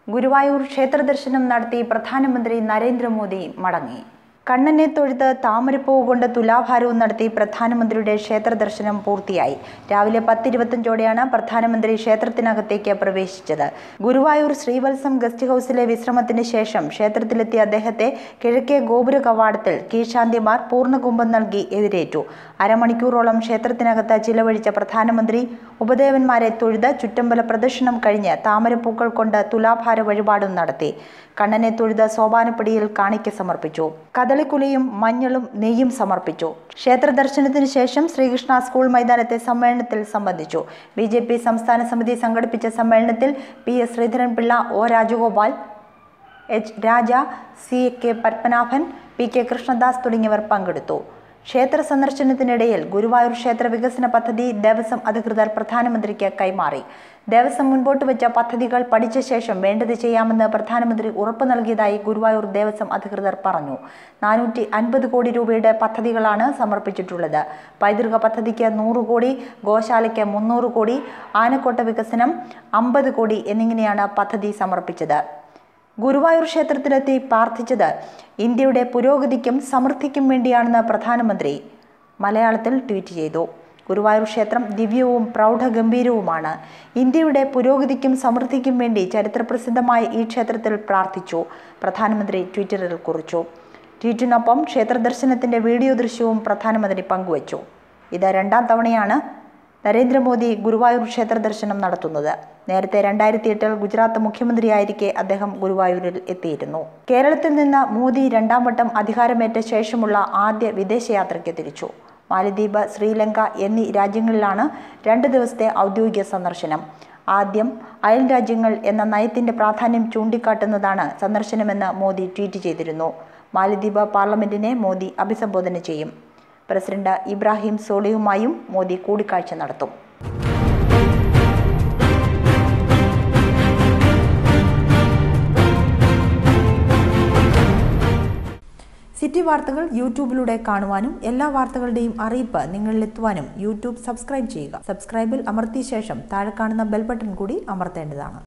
ഗുരുവായൂർ ക്ഷേത്ര ദർശനം നടത്തി പ്രധാനമന്ത്രി നരേന്ദ്രമോദി മടങ്ങി കണ്ണനെ തൊഴുത്ത് താമരപ്പൂവ് കൊണ്ട് തുലാഭാരവും നടത്തി പ്രധാനമന്ത്രിയുടെ ക്ഷേത്ര ദർശനം പൂർത്തിയായി രാവിലെ പത്തിരുപത്തഞ്ചോടെയാണ് പ്രധാനമന്ത്രി ക്ഷേത്രത്തിനകത്തേക്ക് പ്രവേശിച്ചത് ഗുരുവായൂർ ശ്രീവത്സം ഗസ്റ്റ് ഹൌസിലെ വിശ്രമത്തിന് ശേഷം ക്ഷേത്രത്തിലെത്തിയ അദ്ദേഹത്തെ കിഴക്കേ ഗോപുര കവാടത്തിൽ കീഴ്ശാന്തിമാർ പൂർണ്ണകുംഭം നൽകി എതിരേറ്റു അരമണിക്കൂറോളം ക്ഷേത്രത്തിനകത്ത് ചിലവഴിച്ച പ്രധാനമന്ത്രി ഉപദേവന്മാരെ തൊഴുത് ചുറ്റമ്പല പ്രദക്ഷിണം കഴിഞ്ഞ് താമരപ്പൂക്കൾ കൊണ്ട് തുലാഭാര വഴിപാടും നടത്തി കണ്ണനെ തൊഴുത് സോപാനപ്പടിയിൽ കാണിക്ക സമർപ്പിച്ചു കദളിക്കുലയും മഞ്ഞളും നെയ്യും സമർപ്പിച്ചു ക്ഷേത്ര ദർശനത്തിന് ശേഷം ശ്രീകൃഷ്ണ സ്കൂൾ മൈതാനത്തെ സമ്മേളനത്തിൽ സംബന്ധിച്ചു ബി ജെ പി സംസ്ഥാന സമിതി സംഘടിപ്പിച്ച സമ്മേളനത്തിൽ P S Sreedharan Pillai O Rajagopal H Raja C K Padmanabhan P K Krishnadas തുടങ്ങിയവർ പങ്കെടുത്തു ക്ഷേത്ര സന്ദർശനത്തിനിടയിൽ ഗുരുവായൂർ ക്ഷേത്ര വികസന പദ്ധതി ദേവസ്വം അധികൃതർ പ്രധാനമന്ത്രിക്ക് കൈമാറി ദേവസ്വം മുൻപോട്ട് വെച്ച പദ്ധതികൾ പഠിച്ച ശേഷം വേണ്ടത് ചെയ്യാമെന്ന് പ്രധാനമന്ത്രി ഉറപ്പു നൽകിയതായി ഗുരുവായൂർ ദേവസ്വം അധികൃതർ പറഞ്ഞു നാനൂറ്റി അൻപത് കോടി രൂപയുടെ പദ്ധതികളാണ് സമർപ്പിച്ചിട്ടുള്ളത് പൈതൃക പദ്ധതിക്ക് നൂറ് കോടി ഗോശാലയ്ക്ക് മുന്നൂറ് കോടി ആനക്കോട്ട വികസനം അമ്പത് കോടി എന്നിങ്ങനെയാണ് പദ്ധതി സമർപ്പിച്ചത് ഗുരുവായൂർ ക്ഷേത്രത്തിലെത്തി പ്രാർത്ഥിച്ചത് ഇന്ത്യയുടെ പുരോഗതിക്കും സമൃദ്ധിക്കും വേണ്ടിയാണെന്ന് പ്രധാനമന്ത്രി മലയാളത്തിൽ ട്വീറ്റ് ചെയ്തു ഗുരുവായൂർ ക്ഷേത്രം ദിവ്യവും പ്രൗഢഗംഭീരവുമാണ് ഇന്ത്യയുടെ പുരോഗതിക്കും സമൃദ്ധിക്കും വേണ്ടി ചരിത്രപ്രസിദ്ധമായ ഈ ക്ഷേത്രത്തിൽ പ്രാർത്ഥിച്ചു പ്രധാനമന്ത്രി ട്വിറ്ററിൽ കുറിച്ചു ട്വീറ്റിനൊപ്പം ക്ഷേത്ര ദർശനത്തിന്റെ വീഡിയോ ദൃശ്യവും പ്രധാനമന്ത്രി പങ്കുവച്ചു ഇത് രണ്ടാം തവണയാണ് നരേന്ദ്രമോദി ഗുരുവായൂർ ക്ഷേത്ര ദർശനം നടത്തുന്നത് നേരത്തെ രണ്ടായിരത്തി എട്ടിൽ ഗുജറാത്ത് മുഖ്യമന്ത്രിയായിരിക്കെ അദ്ദേഹം ഗുരുവായൂരിൽ എത്തിയിരുന്നു കേരളത്തിൽ നിന്ന് മോദി രണ്ടാം വട്ടം അധികാരമേറ്റ ശേഷമുള്ള ആദ്യ വിദേശയാത്രയ്ക്ക് തിരിച്ചു മാലദ്വീപ് ശ്രീലങ്ക എന്നീ രാജ്യങ്ങളിലാണ് രണ്ട് ദിവസത്തെ ഔദ്യോഗിക സന്ദർശനം ആദ്യം അയൽ രാജ്യങ്ങൾ എന്ന നയത്തിന്റെ പ്രാധാന്യം ചൂണ്ടിക്കാട്ടുന്നതാണ് സന്ദർശനമെന്ന് മോദി ട്വീറ്റ് ചെയ്തിരുന്നു മാലദ്വീപ് പാർലമെന്റിനെ മോദി അഭിസംബോധന ചെയ്യും പ്രസിഡന്റ് ഇബ്രാഹിം സോളിയുമായും മോദി കൂടിക്കാഴ്ച നടത്തും സിറ്റി വാർത്തകൾ യൂട്യൂബിലൂടെ കാണുവാനും എല്ലാ വാർത്തകളുടെയും അറിയിപ്പ് നിങ്ങളിലെത്തുവാനും യൂട്യൂബ് സബ്സ്ക്രൈബ് ചെയ്യുക സബ്സ്ക്രൈബിൽ അമർത്തിയ ശേഷം താഴെ കാണുന്ന ബെൽ ബട്ടൺ കൂടി അമർത്തേണ്ടതാണ്